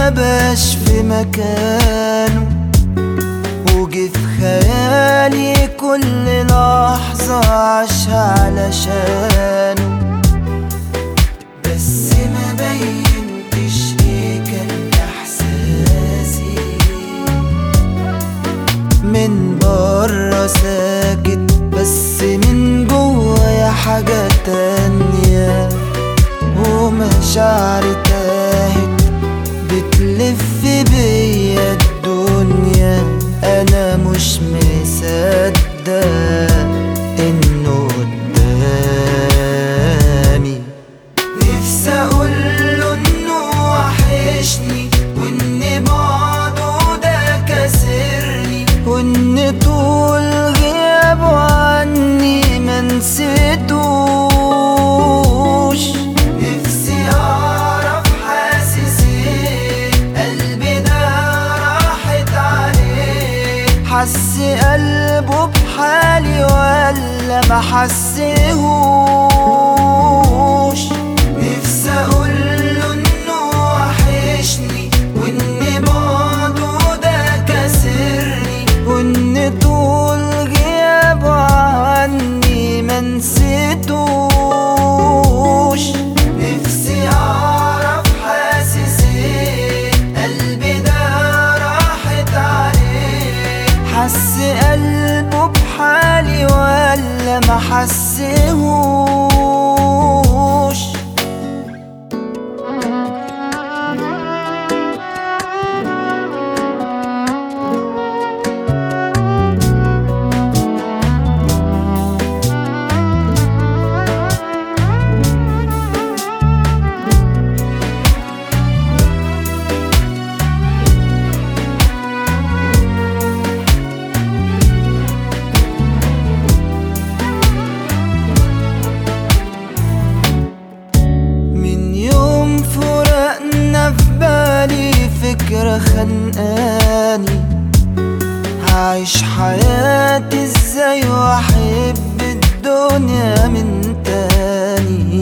ما باش في مكانه وجي في خيالي كل لحظة عاشها علشانه بس ما بينتش ايه كان احساسي من بره ساكت بس من جوايا حاجة تانية ومشاعري تاهت بتلف بيا الدنيا انا مش مصدق انه قدامي نفسي اقوله انه وحشني وان بعده ده كسرني وان طول غيابه عني ما نسيتوش نفسي اعرف حاسس ايه قلبي ده راحت عليه حس قلبه بحالي ولا ما حسهوش نفسي اقوله انه وحشني وان بعده ده كسرني وان طول غيابه عني ما نسيتوش نفسي اعرف حاسس ايه قلبي ده راحت عليه حس قلبه بحالي ولا ما حسهوش من يوم فرقنا في بالي فكرة خنقاني هعيش حياتي ازاي واحب الدنيا من تاني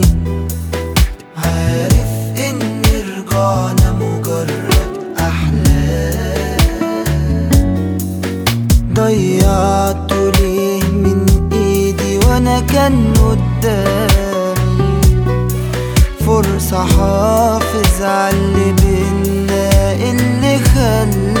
عارف ان رجعنا مجرد احلام ضيعته ليه من ايدي وانا كان قدامي فرصة حافظ على اللي بينا اللي خلى